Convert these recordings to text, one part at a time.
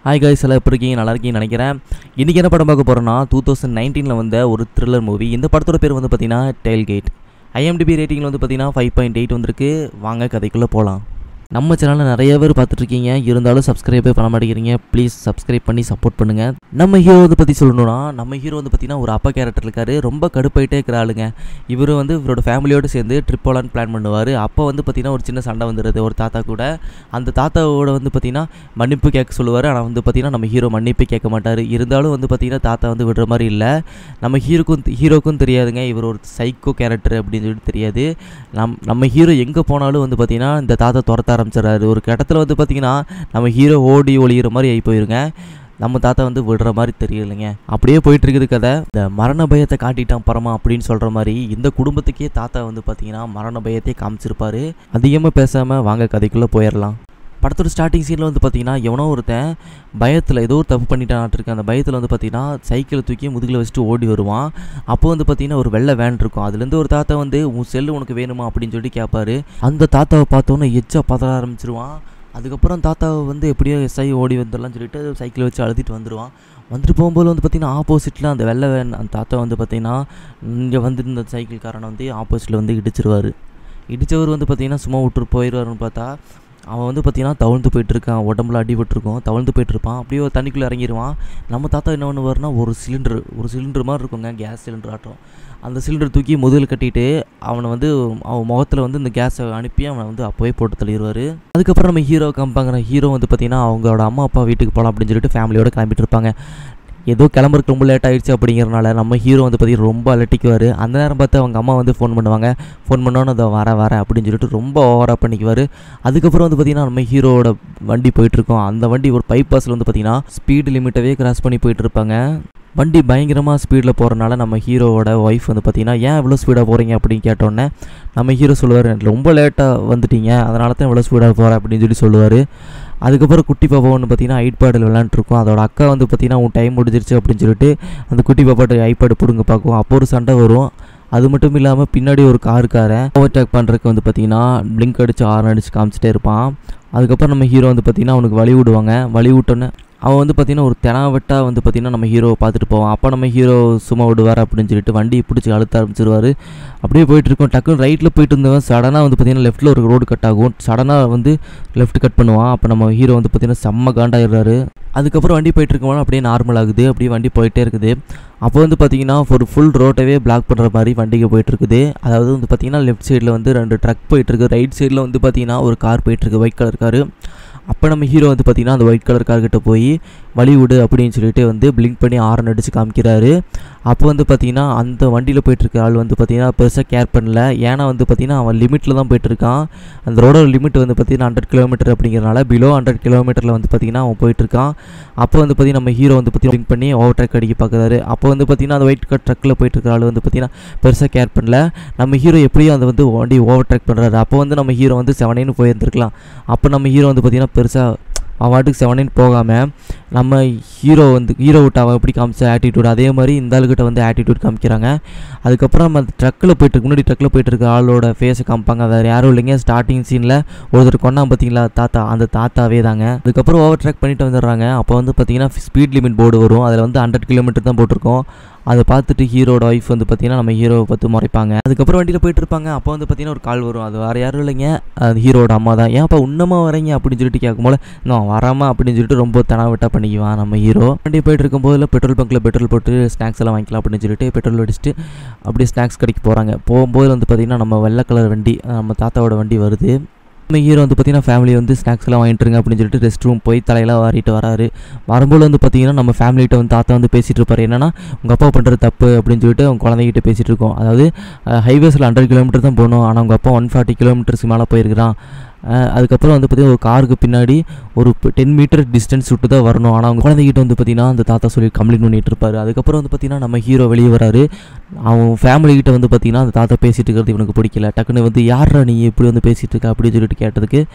hi guys எல்லாம் எப்படி இருக்கீங்க நல்லா இருக்கீங்கன்னு நினைக்கிறேன் இன்றைக்கி என்ன படம் பார்க்க போகிறோன்னா டூ தௌசண்ட் நைன்டீனில் வந்த ஒரு த்ரில்லர் மூவி இந்த படத்தோட பேர் வந்து பார்த்தீங்கன்னா டெயில்கேட் ஐஎம்டிபி ரேட்டிங்கில் வந்து பார்த்தீங்கன்னா ஃபைவ் பாயிண்ட் எயிட் வந்திருக்கு வாங்க கதைக்குள்ளே போகலாம் நம்ம சேனலில் நிறைய பேர் பார்த்துட்ருக்கீங்க இருந்தாலும் சப்ஸ்கிரைபே பண்ண மாட்டேங்கிறீங்க ப்ளீஸ் சப்ஸ்கிரைப் பண்ணி சப்போர்ட் பண்ணுங்கள் நம்ம ஹீரோ வந்து பற்றி சொல்லணும்னா நம்ம ஹீரோ வந்து பார்த்தீங்கன்னா ஒரு அப்பா கேரக்டர் இருக்காரு ரொம்ப கடுப்பாயிட்டே இருக்கிற ஆளுங்க இவர் வந்து இவரோட ஃபேமிலியோடு சேர்ந்து ட்ரிப் போகலான்னு பிளான் பண்ணுவார் அப்போ வந்து பார்த்தீங்கன்னா ஒரு சின்ன சண்டை வந்துடுது ஒரு தாத்தா கூட அந்த தாத்தாவோட வந்து பார்த்தீங்கன்னா மன்னிப்பு கேட்க சொல்லுவார் ஆனால் வந்து பார்த்தீங்கன்னா நம்ம ஹீரோ மன்னிப்பு கேட்க மாட்டார் இருந்தாலும் வந்து பார்த்தீங்கன்னா தாத்தா வந்து விடுற மாதிரி இல்லை நம்ம ஹீரோக்கும் ஹீரோக்கும் தெரியாதுங்க இவர் ஒரு சைக்கோ கேரக்டர் அப்படின்னு சொல்லிட்டு தெரியாது நம் நம்ம ஹீரோ எங்கே போனாலும் வந்து பார்த்தீங்கன்னா இந்த தாத்தா துரத்த ஆரம்பிச்சிடறாரு ஒரு இடத்துல வந்து பார்த்தீங்கன்னா நம்ம ஹீரோ ஓடி ஒளிகிற மாதிரி ஆகி போயிருங்க நம்ம தாத்தா வந்து விடுற மாதிரி தெரியலைங்க அப்படியே போயிட்டு இருக்குது கதை இந்த மரண பயத்தை காட்டிட்டான் பரமா அப்படின்னு சொல்கிற மாதிரி இந்த குடும்பத்துக்கே தாத்தா வந்து பார்த்தீங்கன்னா மரண பயத்தையே காமிச்சிருப்பாரு அதிகமாக பேசாமல் வாங்க கதைக்குள்ளே போயிடலாம் படத்தோட ஸ்டார்டிங் சீனில் வந்து பார்த்தீங்கன்னா எவனோ ஒருத்தன் பயத்தில் ஏதோ ஒரு தப்பு பண்ணிட்டான் அந்த பயத்தில் வந்து பார்த்தீங்கன்னா சைக்கிளை தூக்கி முதுகில் வச்சுட்டு ஓடி வருவான் அப்போ வந்து பார்த்தீங்கன்னா ஒரு வெள்ளை வேன் இருக்கும் அதுலேருந்து ஒரு தாத்தா வந்து உன் செல்லு உனக்கு வேணுமா அப்படின்னு சொல்லி கேட்பாரு அந்த தாத்தாவை பார்த்தோன்னே எச்சா பதற ஆரம்பிச்சிருவான் அதுக்கப்புறம் தாத்தாவை வந்து எப்படியோ எஸ்ஐ ஓடி வந்துடலாம்னு சொல்லிட்டு சைக்கிளை வச்சு அழுத்திட்டு வந்துடுவான் வந்துட்டு போகும்போது வந்து பார்த்திங்கன்னா ஆப்போசிட்டில் அந்த வெள்ளை வேன் அந்த தாத்தா வந்து பார்த்திங்கன்னா இங்கே வந்து இந்த சைக்கிள்காரனை வந்து ஆப்போசிட்டில் வந்து இடிச்சிருவார் இடித்தவர் வந்து பார்த்திங்கன்னா சும்மா விட்டுட்டு போயிடுவாருன்னு பார்த்தா அவன் வந்து பார்த்திங்கன்னா தவழ்ந்து போயிட்டுருக்கான் உடம்புல அடிபட்டிருக்கும் தவழ்ந்து போயிட்டுருப்பான் அப்படியே ஒரு தண்ணிக்குள்ளே இறங்கிடுவான் நம்ம தாத்தா என்ன பண்ணுவார்னா ஒரு சிலிண்டர் ஒரு சிலிண்டர் மாதிரி இருக்குங்க கேஸ் சிலிண்டர் ஆட்டம் அந்த சிலிண்டர் தூக்கி முதுகில் கட்டிட்டு அவனை வந்து அவன் முகத்தில் வந்து இந்த கேஸை அனுப்பி அவனை வந்து அப்போவே போட்டு தள்ளிடுவார் அதுக்கப்புறம் நம்ம ஹீரோ காமிப்பாங்கிற ஹீரோ வந்து பார்த்திங்கன்னா அவங்களோட அம்மா அப்பா வீட்டுக்கு போகலாம் அப்படின்னு சொல்லிட்டு ஃபேமிலியோட கிளம்பிட்டு இருப்பாங்க ஏதோ கிளம்புறதுக்கு ரொம்ப லேட் ஆகிடுச்சு அப்படிங்கிறனால நம்ம ஹீரோ வந்து பார்த்திங்கன்னா ரொம்ப அலட்டிக்குவார் அந்த நேரம் பார்த்து அவங்க அம்மா வந்து ஃபோன் பண்ணுவாங்க ஃபோன் பண்ணோன்னு அதை வர வர அப்படின்னு சொல்லிட்டு ரொம்ப ஓவராக பண்ணிக்குவார் அதுக்கப்புறம் வந்து பார்த்திங்கன்னா நம்ம ஹீரோவோட வண்டி போயிட்டுருக்கோம் அந்த வண்டி ஒரு பைபாஸில் வந்து பார்த்திங்கன்னா ஸ்பீடு லிமிட்டவே கிராஸ் பண்ணி போயிட்டுருப்பாங்க வண்டி பயங்கரமாக ஸ்பீடில் போகிறனால நம்ம ஹீரோவோட ஒய்ஃப் வந்து பார்த்திங்கன்னா ஏன் இவ்வளோ ஸ்பீடாக போகிறீங்க அப்படின்னு கேட்டோன்னே நம்ம ஹீரோ சொல்லுவார் ரொம்ப லேட்டாக வந்துட்டீங்க அதனால தான் இவ்வளோ ஸ்பீடாக போகிறேன் அப்படின்னு சொல்லி சொல்லுவார் அதுக்கப்புறம் குட்டி பாப்பா ஒன்று பார்த்தீங்கன்னா ஐபேடில் விளாண்டுருக்கோம் அதோட அக்கா வந்து பார்த்தீங்கன்னா உன் டைம் முடிஞ்சிருச்சு அப்படின்னு சொல்லிட்டு அந்த குட்டி பாப்பாட்ட ஐபேடு பிடுங்க பார்க்கும் அப்போ ஒரு சண்டை வரும் அது மட்டும் இல்லாமல் பின்னாடி ஒரு காருக்காரன் ஓவர்டேக் பண்ணுறதுக்கு வந்து பார்த்தீங்கன்னா பிளிங்க் அடித்து ஆர்ன் அடித்து காமிச்சிட்டே இருப்பான் அதுக்கப்புறம் நம்ம ஹீரோ வந்து பார்த்திங்கன்னா அவனுக்கு வழி விடுவாங்க வழி விட்டோன்னே அவன் வந்து பார்த்திங்கன்னா ஒரு தெனாவட்டாக வந்து பார்த்திங்கன்னா நம்ம ஹீரோவை பார்த்துட்டு போவான் அப்போ நம்ம ஹீரோ சும்மா விடுவார் அப்படின்னு சொல்லிட்டு வண்டி பிடிச்சி அழுத்த ஆரம்பிச்சிருவார் அப்படியே போயிட்டு இருக்கோம் டக்குன்னு ரைட்டில் போயிட்டு இருந்தவன் சடனாக வந்து பார்த்திங்கன்னா லெஃப்ட்டில் ஒரு ரோடு கட் ஆகும் சடனாக வந்து லெஃப்ட் கட் பண்ணுவான் அப்போ நம்ம ஹீரோ வந்து பார்த்திங்கன்னா செம்ம காண்டாயிடுறாரு அதுக்கப்புறம் வண்டி போயிட்டு இருக்கும்போது அப்படியே நார்மல் ஆகுது அப்படியே வண்டி போயிட்டே இருக்குது அப்போ வந்து பார்த்திங்கன்னா ஒரு ஃபுல் ரோட்டவே பிளாக் பண்ணுற மாதிரி வண்டிக்கு போயிட்டுருக்குது அதாவது வந்து பார்த்திங்கன்னா லெஃப்ட் சைடில் வந்து ரெண்டு ட்ரக் போயிட்டுருக்கு ரைட் சைடில் வந்து பார்த்திங்கன்னா ஒரு கார் போயிட்டுருக்கு ஒயிட் கலர் காரு அப்போ நம்ம ஹீரோ வந்து பார்த்திங்கன்னா அந்த ஒயிட் கலர் கார்கிட்ட போய் வழி விடு அப்படின்னு சொல்லிட்டு வந்து பிளிங்க் பண்ணி ஆரன் அடித்து காமிக்கிறாரு அப்போ வந்து பார்த்திங்கன்னா அந்த வண்டியில் போயிட்டுருக்க ஆள் வந்து பார்த்திங்கன்னா பெருசாக கேர் பண்ணல ஏன்னா வந்து பார்த்திங்கன்னா அவன் லிமிட்டில் தான் போயிட்டுருக்கான் அந்த ரோடோட லிமிட் வந்து பார்த்திங்கன்னா ஹண்ட்ரட் கிலோமீட்டர் அப்படிங்கிறனால பிலோ ஹண்ட்ரட் கிலோமீட்டரில் வந்து பார்த்திங்கன்னா அவன் போயிட்டுருக்கான் அப்போ வந்து பார்த்திங்கன்னா நம்ம ஹீரோ வந்து பார்த்திங்கன்னா பிளிங்க் பண்ணி ஓவர் ட்ரக் அடிக்க பார்க்குறாரு அப்போ வந்து பார்த்திங்கன்னா அந்த ஒயிட் கட் ட்ரக்கில் போயிட்டுருக்க ஆள் வந்து பார்த்திங்கன்னா பெருசாக கேர் பண்ணல நம்ம ஹீரோ எப்படியும் அந்த வந்து வண்டி ஓவர் ட்ரக் பண்ணுறாரு அப்போ வந்து நம்ம ஹீரோ வந்து செவனேன்னு போயிருந்துருக்கலாம் அப்போ நம்ம ஹீரோ வந்து பார்த்திங்கன்னா பெருசாக அவன் வாட்டுக்கு செவனின்னு போகாமல் நம்ம ஹீரோ வந்து ஹீரோ விட்டு அவன் எப்படி காமிச்ச ஆட்டிடியூட் அதே மாதிரி இந்த ஆளுகிட்ட வந்து ஆட்டிடியூட் காமிக்கிறாங்க அதுக்கப்புறம் நம்ம ட்ரக்கில் போயிட்டு முன்னாடி ட்ரக்கில் போயிட்டு இருக்க ஆளோட ஃபேஸை காமிப்பாங்க வேறு யாரும் இல்லைங்க ஸ்டார்டிங் சீனில் ஒருத்தர் கொண்டா பார்த்தீங்களா தாத்தா அந்த தாத்தாவே தாங்க அதுக்கப்புறம் ஓவர் ட்ராக் பண்ணிட்டு வந்துடுறாங்க அப்போ வந்து பார்த்தீங்கன்னா ஸ்பீட் லிமிட் போர்டு வரும் அதில் வந்து ஹண்ட்ரட் கிலோமீட்டர் தான் போட்டிருக்கோம் அதை பார்த்துட்டு ஹீரோட ஒய்ஃப் வந்து பார்த்தீங்கன்னா நம்ம ஹீரோவை பார்த்து முறைப்பாங்க அதுக்கப்புறம் வண்டியில் போயிட்டு இருப்பாங்க அப்போ வந்து பார்த்தீங்கன்னா ஒரு கால் வரும் அது வேறு யாரும் இல்லைங்க அது ஹீரோட அம்மா தான் ஏன்ப்பா உன்னமா வரீங்க அப்படின்னு சொல்லிட்டு கேட்கும்போது நான் வராமல் அப்படின்னு சொல்லிட்டு ரொம்ப தெனாவட்டா பண்ணிக்குவான் நம்ம ஹீரோ வண்டி போயிட்டு இருக்கும்போதில் பெட்ரோல் பங்க்கில் பெட்ரோல் போட்டு ஸ்நாக்ஸ் எல்லாம் வாங்கிக்கலாம் அப்படின்னு சொல்லிட்டு பெட்ரோல் அடிச்சுட்டு அப்படியே ஸ்நாக்ஸ் கடைக்கு போகிறாங்க போகும்போது வந்து பார்த்திங்கன்னா நம்ம வெள்ளை கலர் வண்டி நம்ம தாத்தாவோட வண்டி வருது நம்ம ஹீரோ வந்து பார்த்தீங்கன்னா ஃபேமிலி வந்து ஸ்நாக்ஸ் எல்லாம் வாங்கிட்டுருங்க அப்படின்னு சொல்லிட்டு ரெஸ்ட் ரூம் போய் தலையெல்லாம் வாரிட்டு வராரு வரும்போது வந்து பார்த்தீங்கன்னா நம்ம ஃபேமிலிகிட்ட வந்து தாத்தா வந்து பேசிகிட்டு இருப்பார் என்னன்னா உங்கள் அப்பா பண்ணுறது தப்பு அப்படின்னு சொல்லிட்டு அவங்க குழந்தைகிட்ட பேசிகிட்டு இருக்கோம் அதாவது ஹைவேஸில் ஹண்ட்ரட் கிலோமீட்டர் தான் போகணும் ஆனால் அவங்க அப்பா ஒன் ஃபார்ட்டி கிலோமீட்டர்ஸ்க்கு மேலே போயிருக்கிறான் அதுக்கப்புறம் வந்து பார்த்திங்கன்னா ஒரு காருக்கு பின்னாடி ஒரு டென் மீட்டர் டிஸ்டன்ஸ் விட்டு தான் வரணும் ஆனால் அவங்க குழந்தைகிட்ட வந்து பார்த்திங்கன்னா அந்த தாத்தா சொல்லி கம்ப்ளைண்ட் பண்ணிட்டு இருப்பார் அதுக்கப்புறம் வந்து பார்த்திங்கன்னா நம்ம ஹீரோ வெளியே வராரு அவன் ஃபேமிலிக்கிட்ட வந்து பார்த்திங்கன்னா அந்த தாத்தா பேசிகிட்டு இருக்கிறது இவனுக்கு பிடிக்கல டக்குன்னு வந்து யாரா நீ இப்படி வந்து பேசிகிட்டு இருக்க அப்படின்னு சொல்லிட்டு கேட்டதுக்கு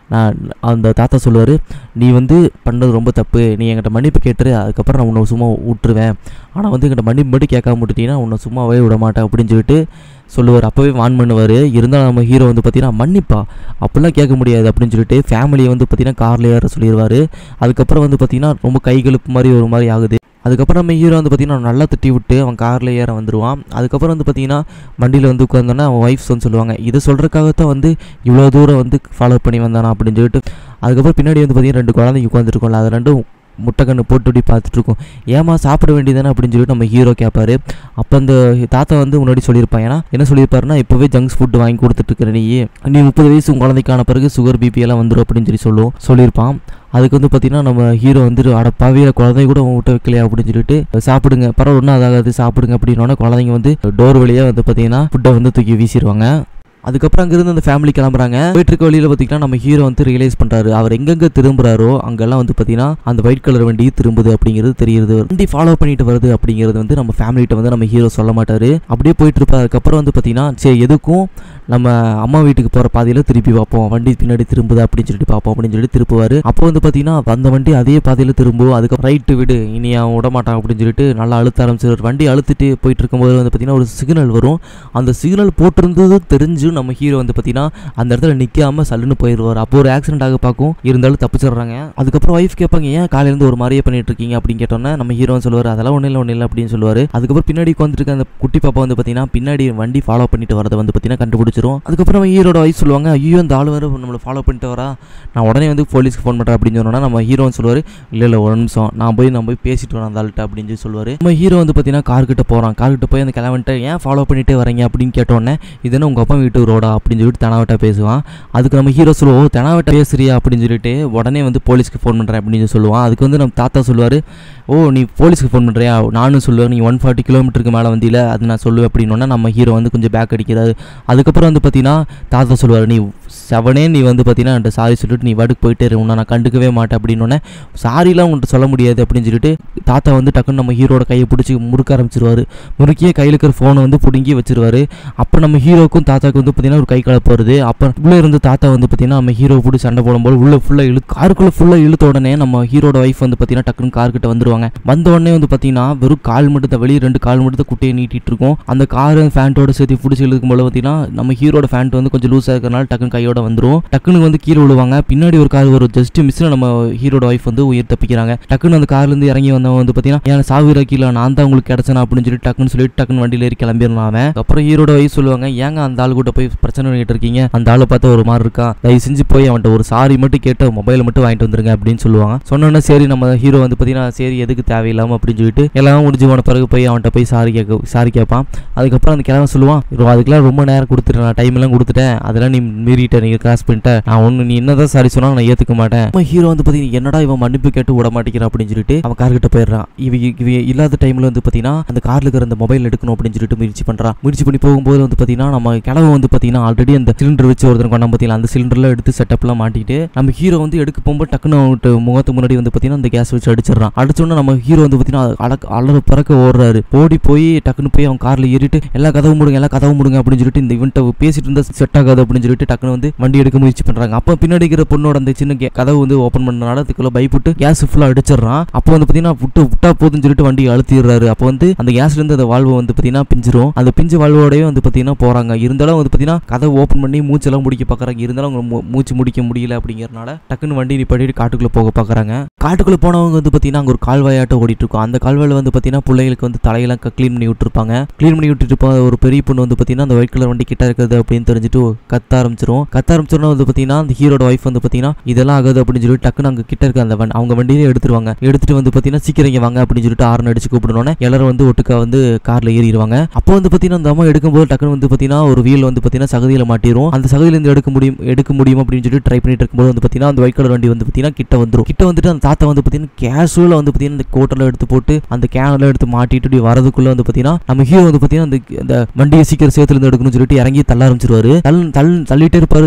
நான் அந்த தாத்தா சொல்லுவார் நீ வந்து பண்ணது ரொம்ப தப்பு நீ என்கிட்ட மன்னிப்பு கேட்டுரு அதுக்கப்புறம் நான் உன்னை சும்மா விட்டுருவேன் ஆனால் வந்து என்கிட்ட மன்னிப்பு மட்டும் கேட்காம விட்டுட்டீங்கன்னா உன்னை சும்மாவே விட மாட்டேன் அப்படின்னு சொல்லிட்டு சொல்லுவார் அப்போவே வான் பண்ணுவார் இருந்தாலும் நம்ம ஹீரோ வந்து பார்த்தீங்கன்னா மன்னிப்பா அப்படிலாம் கேட்க முடியாது அப்படின்னு சொல்லிட்டு ஃபேமிலியை வந்து பார்த்தீங்கன்னா காரில் ஏற சொல்லிடுவார் அதுக்கப்புறம் வந்து பார்த்தீங்கன்னா ரொம்ப கைகழுப்பு மாதிரி ஒரு மாதிரி ஆகுது அதுக்கப்புறம் நம்ம ஹீரோ வந்து பார்த்தீங்கன்னா நல்லா திட்டி விட்டு அவன் காரில் ஏற வந்துடுவான் அதுக்கப்புறம் வந்து பார்த்தீங்கன்னா வண்டியில் வந்து உட்காந்தோன்னா அவன் ஒய்ஃப்ஸ் வந்து சொல்லுவாங்க இதை சொல்கிறதுக்காகத்தான் வந்து இவ்வளோ தூரம் வந்து ஃபாலோ பண்ணி வந்தானா அப்படின்னு சொல்லிட்டு அதுக்கப்புறம் பின்னாடி வந்து பார்த்தீங்கன்னா ரெண்டு குழந்தைங்க உட்காந்துருக்கோம்ல அது ரெண்டும் முட்டைக்கண்ணு போட்டுடி பார்த்துட்டு இருக்கோம் ஏமா சாப்பிட வேண்டியதானே அப்படின்னு சொல்லிட்டு நம்ம ஹீரோ கேட்பாரு அப்போ அந்த தாத்தா வந்து முன்னாடி சொல்லியிருப்பான் ஏன்னா என்ன சொல்லியிருப்பாருன்னா இப்போவே ஜங்க்ஸ் ஃபுட் வாங்கி கொடுத்துட்டு இருக்கிற நீ நீ முப்பது வயசு உன் குழந்தைக்கான பிறகு சுகர் பிபி எல்லாம் வந்துடும் அப்படின்னு சொல்லி சொல்லுவோம் சொல்லியிருப்பான் அதுக்கு வந்து பார்த்தீங்கன்னா நம்ம ஹீரோ வந்துட்டு அட பாவியில குழந்தை கூட உன் விட்ட வைக்கலையா அப்படின்னு சொல்லிட்டு சாப்பிடுங்க பரவாயில்ல ஒன்றும் அதாகாது சாப்பிடுங்க அப்படின்னோடனே குழந்தைங்க வந்து டோர் வழியாக வந்து பார்த்தீங்கன்னா ஃபுட்டை வந்து தூக்கி வீசிடுவாங்க அதுக்கப்புறம் அங்கிருந்து அந்த ஃபேமிலி கிளம்புறாங்க போயிட்டு இருக்க வழியில் பார்த்தீங்கன்னா நம்ம ஹீரோ வந்து ரியலைஸ் பண்ணுறாரு அவர் எங்கெங்க திரும்புறாரோ அங்கெல்லாம் வந்து பார்த்தீங்கன்னா அந்த ஒயிட் கலர் வண்டி திரும்புது அப்படிங்கிறது தெரியுது வண்டி ஃபாலோ பண்ணிட்டு வருது அப்படிங்கிறது வந்து நம்ம ஃபேமிலிகிட்ட வந்து நம்ம ஹீரோ சொல்ல மாட்டாரு அப்படியே போயிட்டு இருப்பார் அதுக்கப்புறம் வந்து பார்த்தீங்கன்னா சரி எதுக்கும் நம்ம அம்மா வீட்டுக்கு போகிற பாதையில் திருப்பி பார்ப்போம் வண்டி பின்னாடி திரும்புது அப்படின்னு சொல்லிட்டு பார்ப்போம் அப்படின்னு சொல்லிட்டு திருப்புவார் அப்போ வந்து பார்த்தீங்கன்னா அந்த வண்டி அதே பாதையில் திரும்பும் அதுக்கப்புறம் ரைட்டு விடு இனி அவன் விட மாட்டான் அப்படின்னு சொல்லிட்டு நல்லா அழுத்த ஆரம்பிச்சிருவார் வண்டி அழுத்திட்டு போயிட்டு இருக்கும்போது வந்து பார்த்தீங்கன்னா ஒரு சிக்னல் வரும் அந்த சிக்னல் போட்டிருந்தது தெரிஞ்சு நம்ம ஹீரோ வந்து பார்த்தீங்கன்னா அந்த இடத்துல நிற்காம சல்லுன்னு போயிடுவார் அப்போ ஒரு ஆக்சிடென்ட் ஆக பார்க்கும் இருந்தாலும் தப்பிச்சிடுறாங்க அதுக்கப்புறம் ஒய்ஃப் கேட்பாங்க ஏன் காலையிலேருந்து ஒரு மாதிரியே பண்ணிட்டு இருக்கீங்க அப்படின்னு கேட்டோன்னே நம்ம ஹீரோ சொல்லுவார் அதெல்லாம் ஒன்றும் இல்லை ஒன்றும் இல்லை அப்படின்னு சொல்லுவார் அதுக்கப்புறம் பின்னாடி உட்காந்துருக்க அந்த குட்டி பாப்பா வந்து பார்த்தீங்கன்னா பின்னாடி வண்டி ஃபாலோ பண்ணிட்டு வரதை வந்து பார்த்தீங்கன்னா கண்டுபிடிச்சிரும் அதுக்கப்புறம் ஹீரோட ஒய்ஃப் சொல்லுவாங்க ஐயோ அந்த ஆள் வேறு நம்மளை ஃபாலோ பண்ணிட்டு வரா நான் உடனே வந்து போலீஸ்க்கு ஃபோன் பண்ணுறேன் அப்படின்னு சொன்னோன்னா நம்ம ஹீரோ சொல்லுவார் இல்லை இல்லை ஒரு நிமிஷம் நான் போய் நான் போய் பேசிட்டு வரேன் அந்த ஆள்கிட்ட அப்படின்னு சொல்லி சொல்லுவார் நம்ம ஹீரோ வந்து பார்த்தீங்கன்னா கார் கிட்ட போகிறான் கார் கிட்ட போய் அந்த கிளம்பிட்டு ஏன் ஃபாலோ பண்ணிட்டே வரீங்க அப்படின்னு கேட்டோன்னே இது என்ன உங்கள் அப்பா வீட்டு ரோடா அப்படின்னு சொல்லிட்டு தெனாவட்டா பேசுவான் அதுக்கு நம்ம ஹீரோ சொல்லுவோம் "ஓ, தெனாவட்டா பேசுறியா அப்படின்னு சொல்லிட்டு உடனே வந்து போலீஸ்க்கு ஃபோன் பண்ணுறேன் அப்படின்னு சொல்லி சொல்லுவான் அதுக்கு வந்து நம்ம தாத்தா சொல்லுவார் ஓ நீ போலீஸ்க்கு ஃபோன் பண்ணுறியா நானும் சொல்லுவேன் நீ ஒன் ஃபார்ட்டி கிலோமீட்டருக்கு மேலே வந்தியில அது நான் சொல்லுவேன் அப்படின்னோன்னா நம்ம ஹீரோ வந்து கொஞ்சம் பேக் அடிக்கிறாரு அதுக்கப்புறம் வந்து பார்த்தீங்கன்னா தாத்தா சொல்லுவார் நீ செவனே நீ வந்து பார்த்தீங்கன்னா என்கிட்ட சாரி சொல்லிட்டு நீ வாட்டுக்கு போயிட்டே இரு உன்னை நான் கண்டுக்கவே மாட்டேன் அப்படின்னோடனே சாரிலாம் உன்கிட்ட சொல்ல முடியாது அப்படின்னு சொல்லிட்டு தாத்தா வந்து டக்குன்னு நம்ம ஹீரோட கையை பிடிச்சி முறுக்க ஆரம்பிச்சிருவாரு முறுக்கியே கையில் இருக்கிற ஃபோனை வந்து பிடுங்கி வச்சிருவாரு அப்போ நம்ம ஹீரோக்கும் தாத்தாக்கு வந்து பார்த்தீங்கன்னா ஒரு கை கலப்பு வருது அப்போ உள்ளே இருந்து தாத்தா வந்து பார்த்தீங்கன்னா நம்ம ஹீரோ பிடிச்சி சண்டை போடும்போது உள்ள ஃபுல்லாக இழு காருக்குள்ளே ஃபுல்லாக இழுத்த உடனே நம்ம ஹீரோட ஒய்ஃப் வந்து பார்த்தீங்கன்னா டக்குன்னு கார் கிட்ட வந்துருவாங்க வந்த உடனே வந்து பார்த்தீங்கன்னா வெறும் கால் மட்டும் தான் வெளியே ரெண்டு கால் மட்டும் தான் குட்டையை நீட்டிட்டு இருக்கும் அந்த கார் ஃபேண்ட்டோட சேர்த்து பிடிச்சி இழுக்கும் போது பார்த்தீங்கன்னா நம்ம ஹீரோட ஃபேண்ட் வந்து கொஞ்சம் லூஸாக இருக்கிறனால டக்குன்னு கையோட வந்துரும் டக்குன்னு வந்து கீழே விழுவாங்க பின்னாடி ஒரு கார் வரும் ஜஸ்ட் மிஸ்ல நம்ம ஹீரோட ஒய்ஃப் வந்து உயிர் தப்பிக்கிறாங்க டக்குன்னு அந்த கார்ல இருந்து இறங்கி வந்தவன் வந்து பார்த்தீங்கன்னா ஏன் சாவிர கீழே நான் தான் உங்களுக்கு கிடைச்சேனா அப்படின்னு சொல்லி டக்குன்னு சொல்லிட்டு டக்குன்னு வண்டியில ஏறி கிளம்பிடலாம் அவன் அப்புறம் ஹீரோட ஒய்ஃப் சொல்லுவாங்க ஏங்க அந்த ஆள் கூட போய் பிரச்சனை பண்ணிட்டு இருக்கீங்க அந்த ஆளை பார்த்தா ஒரு மாதிரி இருக்கா தயவு செஞ்சு போய் அவன்கிட்ட ஒரு சாரி மட்டும் கேட்டு மொபைலை மட்டும் வாங்கிட்டு வந்துருங்க அப்படின்னு சொல்லுவாங்க சொன்னோன்னே சரி நம்ம ஹீரோ வந்து பார்த்தீங்கன்னா சரி எதுக்கு தேவையில்லாம அப்படின்னு சொல்லிட்டு எல்லாம் முடிஞ்சு போன பிறகு போய் அவன்கிட்ட போய் சாரி கேட்க சாரி கேட்பான் அதுக்கப்புறம் அந்த கிழமை சொல்லுவான் "bro, அதுக்கெல்லாம் ரொம்ப நேரம் கொடுத்துட்டேன் நான் டைம் எல்லாம் கொடுத்துட்டேன் அதெல்லாம் நீ மீறிட்ட நீ கிராஸ் பண்ணிட்ட நான் ஒன்று நீ என்னதான் சாரி சொன்னாலும் நான் ஏற்றுக்க மாட்டேன் நம்ம ஹீரோ வந்து பார்த்தீங்கன்னா என்னடா இவன் மன்னிப்பு கேட்டு விட மாட்டேங்கிறான் அப்படின்னு சொல்லிட்டு அவன் கார் கிட்ட போயிடுறான் இவ இவ இல்லாத டைமில் வந்து பார்த்தீங்கன்னா அந்த காரில் இருக்கிற அந்த மொபைல் எடுக்கணும் அப்படின்னு சொல்லிட்டு முயற்சி பண்ணுறான் முயற்சி பண்ணி போகும்போது வந்து பார்த்தீங்கன்னா நம்ம கிழவு வந்து பார்த்தீங்கன்னா ஆல்ரெடி அந்த சிலிண்டர் வச்சு ஒருத்தர் கொண்டாந்து பார்த்தீங்கன்னா அந்த சிலிண்டர்லாம் எடுத்து செட்டப்லாம் மாட்டிட்டு நம்ம ஹீரோ வந்து எடுக்க போகும்போது டக்குன்னு அவன்கிட்ட முகத்துக்கு முன்னாடி வந்து பார்த்தீங்கன்னா அந்த கேஸ் வச்சு அடிச்சிடறான் அடிச்சோன்னே நம்ம ஹீரோ வந்து பார்த்தீங்கன்னா அலக் அலற பறக்க ஓடுறாரு ஓடி போய் டக்குன்னு போய் அவன் காரில் ஏறிட்டு எல்லா கதவும் முடுங்க எல்லா கதவும் முடுங்க அப்படின்னு சொல்லிட்டு இந்த இவன்ட்ட பேசிட்டு இருந்தா செட் ஆகாது அப்படின்னு சொல்லிட்டு டக்குன்னு வந்து வண்டி எடுக்க முயற்சி பண்றாங்க அப்போ பின்னாடி இருக்கிற பொண்ணோட அந்த சின்ன கே- கதவு வந்து ஓப்பன் பண்ணனால அதுக்குள்ள பயப்பட்டு கேஸ் ஃபுல்லாக அடிச்சிடுறான் அப்போ வந்து பார்த்தீங்கன்னா விட்டு விட்டா போதுன்னு சொல்லிட்டு வண்டி அழுத்திடுறாரு அப்போ வந்து அந்த கேஸ்ல இருந்து அந்த வால்வு வந்து பார்த்தீங்கன்னா பிஞ்சிரும் அந்த பிஞ்சு வால்வோடய வந்து பார்த்தீங்கன்னா போறாங்க இருந்தாலும் வந்து பார்த்தீங்கன்னா கதவை ஓப்பன் பண்ணி மூச்செல்லாம் முடிக்க பார்க்குறாங்க இருந்தாலும் அவங்க மூ- மூச்சு முடிக்க முடியல அப்படிங்கறனால டக்குன்னு வண்டி நிப்பாட்டிட்டு காட்டுக்குள்ள போக பார்க்குறாங்க காட்டுக்குள்ள போனவங்க வந்து பார்த்தீங்கன்னா அங்கே ஒரு கால்வாயாட்டம் ஓடிட்டு இருக்கும் அந்த கால்வாயில் வந்து பார்த்தீங்கன்னா பிள்ளைகளுக்கு வந்து தலையெல்லாம் க்ளீன் பண்ணி விட்டுருப்பாங்க க்ளீன் பண்ணி விட்டுட்டு போ ஒரு பெரிய பொண்ணு வந்து பார்த்தீங்கன்னா அந்த ஒயிட் கலர் வண்டி கிட்ட இருக்குது அப்படின்னு தெரிஞ்சுட்டு கத்த ஆரம்பிச்சிரும் கத்த ஆரம்பிச்சோன்னா வந்து பார்த்தீங்கன்னா அந்த ஹீரோட ஒய்ஃப் வந்து பார்த்தீங்கன்னா இதெல்லாம் ஆகுது அப்படின்னு சொல்லிட்டு டக்குன்னு அங்கே கிட்ட இருக்க அந்த வண்டி அவங்க வண்டியிலே எடுத்துருவாங்க எடுத்துட்டு வந்து பார்த்தீங்கன்னா சீக்கிரம் இங்க வாங்க அப்படின்னு சொல்லிட்டு ஆரன் அடிச்சு கூப்பிடணுன்னே எல்லாரும் வந்து ஒட்டுக்கா வந்து கார்ல ஏறிடுவாங்க அப்போ வந்து பார்த்தீங்கன்னா அந்த அம்மா எடுக்கும்போது டக்குன்னு வந்து பார்த்தீங்கன்னா ஒரு வீல் வந்து பார்த்தீங்கன்னா சகதியில் மாட்டிரும் அந்த சகதியிலேருந்து எடுக்க முடியும் எடுக்க முடியும் அப்படின்னு சொல்லிட்டு ட்ரை பண்ணிட்டு இருக்கும்போது வந்து பார்த்தீங்கன்னா அந்த ஒயிட் கலர் வண்டி வந்து பார்த்தீங்கன்னா கிட்ட வந்துரும் கிட்ட வந்துட்டு அந்த தாத்தா வந்து பார்த்தீங்கன்னா கேஷுவலாக வந்து பார்த்தீங்கன்னா இந்த கோட்டெல்லாம் எடுத்து போட்டு அந்த கேனெல்லாம் எடுத்து மாட்டிட்டு இப்படி வரதுக்குள்ள வந்து பார்த்தீங்கன்னா நம்ம ஹீரோ வந்து பார்த்தீங்கன்னா அந்த அந்த வண்டியை சீக்கிரம் சேர்த்துல இருந்து எடுக்கணும்னு சொல்லிட்டு இறங்கி தள்ள ஆரம்பிச்சிருவாரு தள் தள் தள்ளிட்டே இருப்பாரு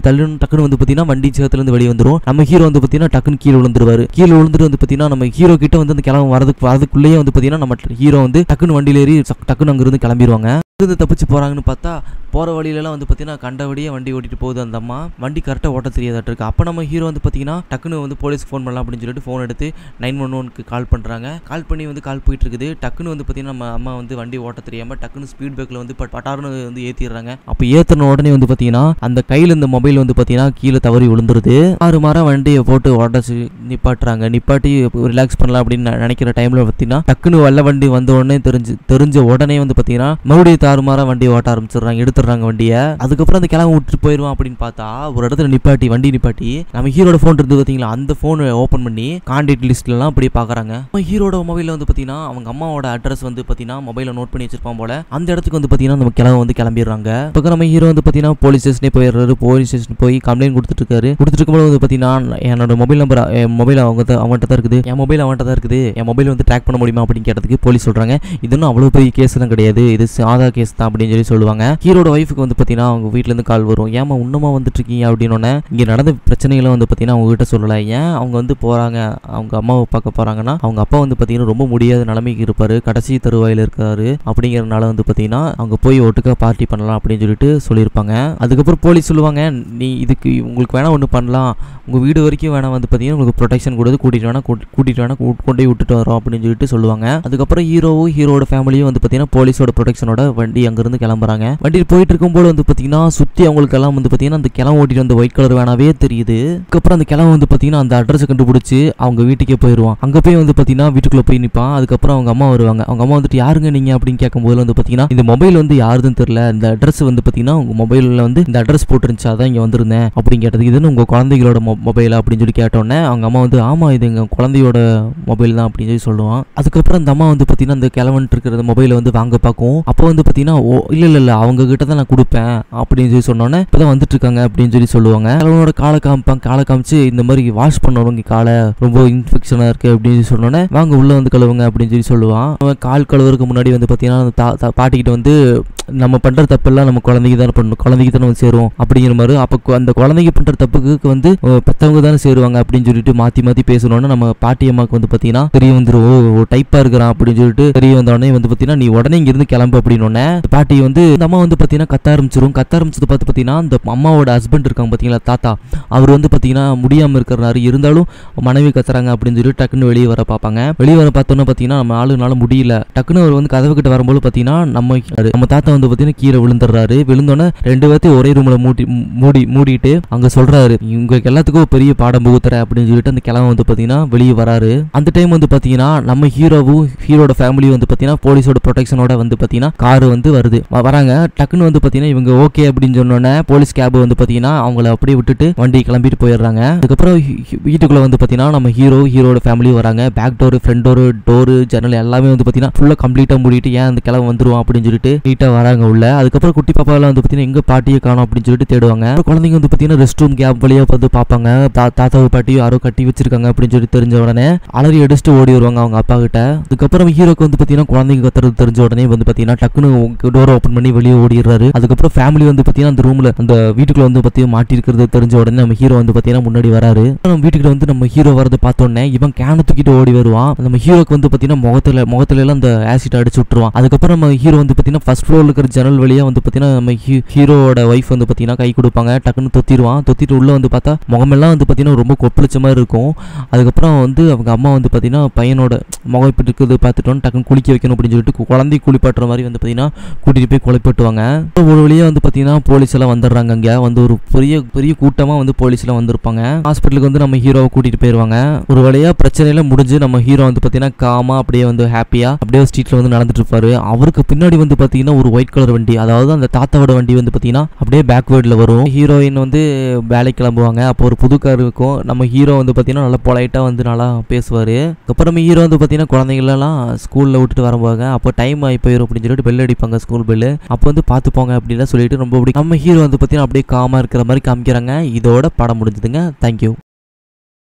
தள்ளணும் டக்குன்னு வந்து பார்த்தீங்கன்னா வண்டி சேத்துலேருந்து வெளியே வந்துடும் நம்ம ஹீரோ வந்து பார்த்தீங்கன்னா டக்குன்னு கீழே விழுந்துருவாரு கீழே விழுந்துட்டு வந்து பார்த்தீங்கன்னா நம்ம ஹீரோ கிட்ட வந்து அந்த கிளம்ப வரதுக்கு வரதுக்குள்ளேயே வந்து பார்த்தீங்கன்னா நம்ம ஹீரோ வந்து டக்குன்னு வண்டியில ஏறி சக்- டக்குன்னு அங்கிருந்து கிளம்பிடுவாங்க இருந்து தப்பிச்சு போறாங்கன்னு பார்த்தா போகிற வழியிலலாம் வந்து பார்த்தீங்கன்னா கண்டபடியே வண்டி ஓட்டிட்டு போகுது அந்த அம்மா வண்டி கரெக்டாக ஓட்ட தெரியாதாட்டு இருக்கு அப்போ நம்ம ஹீரோ வந்து பார்த்தீங்கன்னா டக்குன்னு வந்து போலீஸ்க்கு ஃபோன் பண்ணலாம் அப்படின்னு சொல்லிட்டு ஃபோன் எடுத்து நைன் ஒன் ஒன்க்கு கால் பண்ணுறாங்க கால் பண்ணி வந்து கால் போயிட்டு இருக்குது டக்குன்னு வந்து பார்த்தீங்கன்னா நம்ம அம்மா வந்து வண்டி ஓட்ட தெரியாமல் டக்குன்னு ஸ்பீட் பிரேக்கில் வந்து பட் பட்டார்னு வந்து ஏற்றிடுறாங்க அப்போ ஏற்றின உடனே வந்து பார்த்தீங்கன்னா அந்த கையில் இந்த மொபைல் வந்து பார்த்தீங்கன்னா கீழே தவறி விழுந்துருது ஆறு மாரம் வண்டியை போட்டு உடச்சி நிப்பாட்டுறாங்க நிப்பாட்டி ரிலாக்ஸ் பண்ணலாம் அப்படின்னு நெ- நினைக்கிற டைமில் பார்த்தீங்கன்னா டக்குன்னு வெள்ள வண்டி வந்த உடனே தெரிஞ்சு தெரிஞ்ச உடனே வந்து பார்த்தீங்கன்னா மறுபடியும் தாறுமாறா வண்டி ஓட்ட ஆரம்பிச்சிடுறாங்க எடுத்துடுறாங்க வண்டியை அதுக்கப்புறம் அந்த கிளம்ப விட்டுட்டு போயிடுவான் அப்படின்னு பார்த்தா ஒரு இடத்துல நிப்பாட்டி வண்டி நிப்பாட்டி நம்ம ஹீரோட ஃபோன் இருந்து பார்த்தீங்களா அந்த ஃபோனை ஓப்பன் பண்ணி கான்டாக்ட் லிஸ்ட்லாம் அப்படியே பார்க்குறாங்க ஹீரோட மொபைலில் வந்து பார்த்தீங்கன்னா அவங்க அம்மாவோட அட்ரஸ் வந்து பார்த்தீங்கன்னா மொபைலில் நோட் பண்ணி வச்சிருப்பான் போல அந்த இடத்துக்கு வந்து பார்த்தீங்கன்னா நம்ம கிளம்ப வந்து கிளம்பிடுறாங்க இப்போ நம்ம ஹீரோ வந்து பார்த்தீங்கன்னா போலீஸ் ஸ்டேஷனே போயிடுறாரு போலீஸ் ஸ்டேஷன் போய் கம்ப்ளைண்ட் கொடுத்துட்டு இருக்காரு கொடுத்துட்டு இருக்கும்போது வந்து பார்த்தீங்கன்னா என்னோட மொபைல் நம்பர் என் மொபைல் அவங்க தான் அவன்கிட்ட தான் இருக்குது என் மொபைல் அவன்கிட்ட தான் இருக்குது என் மொபைல் வந்து ட்ராக் பண்ண முடியுமா அப்படின்னு கேட்டதுக்கு போலீஸ் சொல்றாங்க இது ஒன்றும் அவ்வளோ பெரிய கேஸ்லாம் கிடையாது இது சாதா கேஸ் தான் அப்படின்னு சொல்லி சொல்லுவாங்க ஹீரோட ஒய்ஃபுக்கு வந்து பார்த்தீங்கன்னா அவங்க வீட்டிலேருந்து கால் வரும் ஏமா இன்னுமா வந்துட்டு இருக்கீங்க அப்படின்னு இங்கே நடந்த பிரச்சனைகளை வந்து பார்த்தீங்கன்னா அவங்க கிட்ட சொல்லலை ஏன் அவங்க வந்து போகிறாங்க அவங்க அம்மாவை பார்க்க போகிறாங்கன்னா அவங்க அப்பா வந்து பார்த்தீங்கன்னா ரொம்ப முடியாத நிலைமைக்கு இருப்பார் கடைசி தருவாயில் இருக்காரு அப்படிங்கிறனால வந்து பார்த்தீங்கன்னா அவங்க போய் ஒட்டுக்கா பார்ட்டி பண்ணலாம் அப்படின்னு சொல்லிட்டு சொல்லியிருப்பாங்க அதுக்கப்புறம் போலீஸ் சொல்லுவாங்க நீ இதுக்கு உங்களுக்கு வேணா ஒன்று பண்ணலாம் உங்கள் வீடு வரைக்கும் வேணா வந்து பார்த்தீங்கன்னா உங்களுக்கு ப்ரொடெக்ஷன் கொடுத்து கூட்டிகிட்டு வேணா கூட்டி- கூட்டிட்டு வேணா கூ- கொண்டு போய் விட்டுட்டு வரோம் அப்படின்னு சொல்லிட்டு சொல்லுவாங்க அதுக்கப்புறம் ஹீரோவும் ஹீரோட ஃபேமிலியும் வந்து பார்த்தீங்கன்னா போலீஸோட ப்ரொடெக்ஷனோட வண்டி அங்கேருந்து கிளம்புறாங்க வண்டியில் போயிட்டு இருக்கும்போது வந்து பார்த்தீங்கன்னா சுற்றி அவங்களுக்கெல்லாம் வந்து பார்த்தீங்கன்னா அந்த கிளம்ப ஓட்டிட்டு வந்த ஒயிட் கலர் வேணாவே தெரியுது அதுக்கப்புறம் அந்த கிளம்ப வந்து பார்த்தீங்கன்னா அந்த அட்ரஸை கண்டுபிடிச்சி அவங்க வீட்டுக்கே போயிடுவான் அங்கே போய் வந்து பார்த்தீங்கன்னா வீட்டுக்குள்ளே போய் நிற்பான் அதுக்கப்புறம் அவங்க அம்மா வருவாங்க அவங்க அம்மா வந்துட்டு யாருங்க நீங்கள் அப்படின்னு கேட்கும்போது வந்து பார்த்தீங்கன்னா இந்த மொபைல் வந்து யாருதுன்னு தெரியல இந்த அட்ரஸ் வந்து பார்த்தீங்கன்னா உங்கள் மொபைலில் வந்து இந்த அட்ரஸ் போட்டுருந்துச்சு அதான் இங்கே வந்திருந்தேன் அப்படின்னு கேட்டதுக்கு இதுன்னு உங்கள் குழந்தைகளோட மொபைல் அப்படின்னு சொல்லி கேட்டோன்னே அவங்க அம்மா வந்து ஆமாம் இது எங்கள் குழந்தையோட மொபைல் தான் அப்படின்னு சொல்லி சொல்லுவான் அதுக்கப்புறம் அந்த அம்மா வந்து பார்த்தீங்கன்னா அந்த கிழவன்ட்டு இருக்கிற மொபைலை வந்து வாங்க பார்க்கும் அப்போ வந்து பார்த்தீங்கன்னா ஓ இல்லை இல்லை இல்லை அவங்க கிட்ட தான் நான் கொடுப்பேன் அப்படின்னு சொல்லி சொன்னோன்னே இப்போ தான் வந்துட்டு இருக்காங்க அப்படின்னு சொல்லி சொல்லுவாங்க கிழவனோட காலை காமிப்பாங்க காலை காமிச்சு இந்த மாதிரி வாஷ் பண்ணவங்க காலை ரொம்ப இன்ஃபெக்ஷனாக இருக்கு அப்படின்னு சொல்லி சொன்னோன்னே வாங்க உள்ள வந்து கழுவுங்க அப்படின்னு சொல்லி சொல்லுவான் அவன் கால் கழுவுறதுக்கு முன்னாடி வந்து பார்த்தீங்கன்னா அந்த தா- தா- பாட்டிக்கிட்ட வந்து நம்ம பண்ற தப்பெல்லாம் நம்ம குழந்தைக்கு தானே பண்ணணும் குழந்தைக்கு தானே வந்து சேரும் அப்படிங்கிற மாதிரி அப்போ கு- அந்த குழந்தைக்கு பண்ற தப்புக்கு வந்து அஹ், பெத்தவங்க தானே சேருவாங்க அப்படின்னு சொல்லிட்டு மாத்தி மாத்தி பேசணும்னா நம்ம பாட்டி அம்மாக்கு வந்து பாத்தீங்கன்னா தெரிய வந்துரும் ஓ டைப்பா இருக்கிறான் அப்படின்னு சொல்லிட்டு தெரிய வந்தோடனே வந்து பாத்தீங்கன்னா நீ உடனே இங்க இருந்து கிளம்பு அப்படின்னு பாட்டி வந்து இந்த அம்மா வந்து பாத்தீங்கன்னா கத்த ஆரம்பிச்சிரும் கத்த ஆரம்பிச்சது பார்த்து பாத்தீங்கன்னா அந்த அம்மாவோட ஹஸ்பண்ட் இருக்காங்க பாத்தீங்களா தாத்தா அவர் வந்து பாத்தீங்கன்னா முடியாம இருக்கிறாரு இருந்தாலும் மனைவி கத்துறாங்க அப்படின்னு சொல்லி டக்குன்னு வெளியே வர பார்ப்பாங்க வெளியே வர பார்த்தோன்னே பாத்தீங்கன்னா நம்ம ஆளுனால முடியல டக்குன்னு அவர் வந்து கதவு கிட்ட வரும்போது பாத்தீங்கன்னா நம்ம நம்ம தாத்தா வந்து பாத்தீங்கன்னா கீழே விழுந்துடுறாரு விழுந்தோன்னே ரெண்டு பேர்த்தையும் ஒரே ரூம்ல மூடி மூடி மூடிட்டு அங்க சொல்றாரு உங்களுக்கு எல்லாத்துக்கும் ஒரு பெரிய பாடம் புகுத்துறேன் அப்படின்னு சொல்லிட்டு அந்த கிழமை வந்து பாத்தீங்கன்னா வெளியே வராரு அந்த டைம் வந்து பாத்தீங்கன்னா நம்ம ஹீரோவும் ஹீரோட ஃபேமிலியும் வந்து பாத்தீங்கன்னா போலீஸோட ப்ரொடெக்ஷனோட வந்து பாத்தீங்கன்னா கார் வந்து வருது வ- வராங்க டக்குன்னு வந்து பாத்தீங்கன்னா இவங்க ஓகே அப்படின்னு சொன்னோன்னே போலீஸ் கேப் வந்து பாத்தீங்கன்னா அவங்கள அப்படியே விட்டுட்டு வண்டி கிளம்பிட்டு போயிடுறாங்க அதுக்கப்புறம் ஹீ- ஹீ- வீட்டுக்குள்ள வந்து பாத்தீங்கன்னா நம்ம ஹீரோ ஹீரோட ஃபேமிலி வராங்க back door front door door ஜன்னல் எல்லாமே வந்து பாத்தீங்கன்னா ஃபுல்லா கம்ப்ளீட்டா மூடிட்டு ஏன் அந்த கிளம்ப வந்துருவான் அப்படின்னு சொல்லிட்டு நீட்டா வராங்க உள்ள அதுக்கப்புறம் குட்டி பாப்பாலாம் வந்து பாத்தீங்கன்னா எங்க பாட்டியை காணோம் அப்படின்னு சொல்லிட்டு தேடுவாங்க அப்புறம் குழந்தைங்க வந்து பாத்தீங்கன்னா ரெஸ்ட் ரூம் கேப் வழியா வந்து பார்ப்பாங்க தா- தாத்தாவை பாட்டியும் யாரோ கட்டி வச்சிருக்காங்க அப்படின்னு சொல்லி தெரிஞ்ச உடனே அலறி அடிச்சுட்டு ஓடி வருவாங்க அவங்க அப்பா கிட்ட அதுக்கப்புறம் ஹீரோக்கு வந்து பாத்தீங்கன்னா குழந்தைங்க கத்துறது தெரிஞ்ச உடனே வந்து பாத்தீங்கன்னா டக்குன்னு டோர் ஓப்பன் பண்ணி வெளியே ஓடிடுறாரு அதுக்கப்புறம் ஃபேமிலி வந்து பாத்தீங்கன்னா அந்த ரூம்ல அந்த வீட்டுக்குள்ள வந்து பாத்தீங்கன்னா மாட்டி இருக்கிறது தெரிஞ்ச உடனே நம்ம ஹீரோ வந்து பாத்தீங்கன்னா முன்னாடி வராரு நம்ம வீட்டுக்குள்ள வந்து நம்ம ஹீரோ வரதை பார்த்த உடனே இவன் கேனை தூக்கிட்டு ஓடி வருவான் நம்ம ஹீரோக்கு வந்து பாத்தீங்கன்னா முகத்துல முகத்துல எல்லாம் அந்த ஆசிட் அடிச்சு விட்டுருவான் அதுக்கப்புறம் நம்ம ஹீரோ வந்து பாத்தீங்கன்னா ஃபர்ஸ்ட் ஃப்ளோர்ல இருக்கிற ஜன்னல் வழியா வந்து பாத்தீங்கன்னா நம்ம ஹீ- ஹீரோவோட ஒய்ஃப் வந்து பாத்தீங்கன்னா கை கொடுப்பாங்க டக்குன்னு தொத்திடுவான் தொத்திட்டு உள்ள வந்து பார்த்தா முகமெல்லாம் வந்து பாத்தீங்கன்னா ரொம்ப கொப்பளிச்ச மாதிரி இருக்கும் அதுக்கப்புறம் வந்து அவங்க அம்மா வந்து பாத்தீங்கன்னா பையனோட முகம் இப்படி இருக்குது பார்த்துட்டோன்னு டக்குன்னு குளிக்க வைக்கணும் அப்படின்னு சொல்லிட்டு கு- குழந்தை குளிப்பாட்டுற மாதிரி வந்து பாத்தீங்கன்னா கூட்டிட்டு போய் குளிப்பாட்டுவாங்க அப்புறம் ஒரு வழியா வந்து பாத்தீங்கன்னா போலீஸ் எல்லாம் வந்துடுறாங்க அங்க வந்து ஒரு பெரிய பெரிய கூட்டமா வந்து போலீஸ் எல்லாம் வந்திருப்பாங்க ஹாஸ்பிட்டலுக்கு வந்து நம்ம ஹீரோவை கூட்டிட்டு போயிருவாங்க ஒரு வழியா பிரச்சனையில முடிஞ்சு நம்ம ஹீரோ வந்து பாத்தீங்கன்னா காமா அப்படியே வந்து ஹாப்பியா அப்படியே ஸ்ட்ரீட்ல வந்து நடந்துட்டு இருப்பாரு அவருக்கு பின்னாடி வந்து பாத்தீங்கன்னா ஒரு ஒயிட் கலர் வண்டி அதாவது அந்த தாத்தாவோட வண்டி வந்து பாத்தீங்கன்னா அப்படியே பேக்வேர்ட்ல வரும் ஹீரோயின் வந்து வேலைக்கு கிளம்புவாங்க அப்போ ஒரு புது கார் இருக்கும் நம்ம ஹீரோ வந்து பாத்தீங்கன்னா நல்லா பொலைட்டா வந்து நல்லா பேசுவாரு அப்புறம் ஹீரோ வந்து பாத்தீங்கன்னா குழந்தைங்களெல்லாம் ஸ்கூல்ல விட்டுட்டு வருவாங்க அப்போ டைம் ஆகி போயிடும் அப்படின்னு சொல்லிட்டு பெல் அடிப்பாங்க ஸ்கூல் பெல்லு அப்போ வந்து பார்த்து போங்க அப்படின்னு சொல்லிட்டு ரொம்ப அப்படி நம்ம ஹீரோ வந்து பாத்தீங்கன்னா அப்படியே காமா இருக்கிற மாதிரி காமிக்கிறாங்க இதோட படம் முடிஞ்சுதுங்க தேங்க்யூ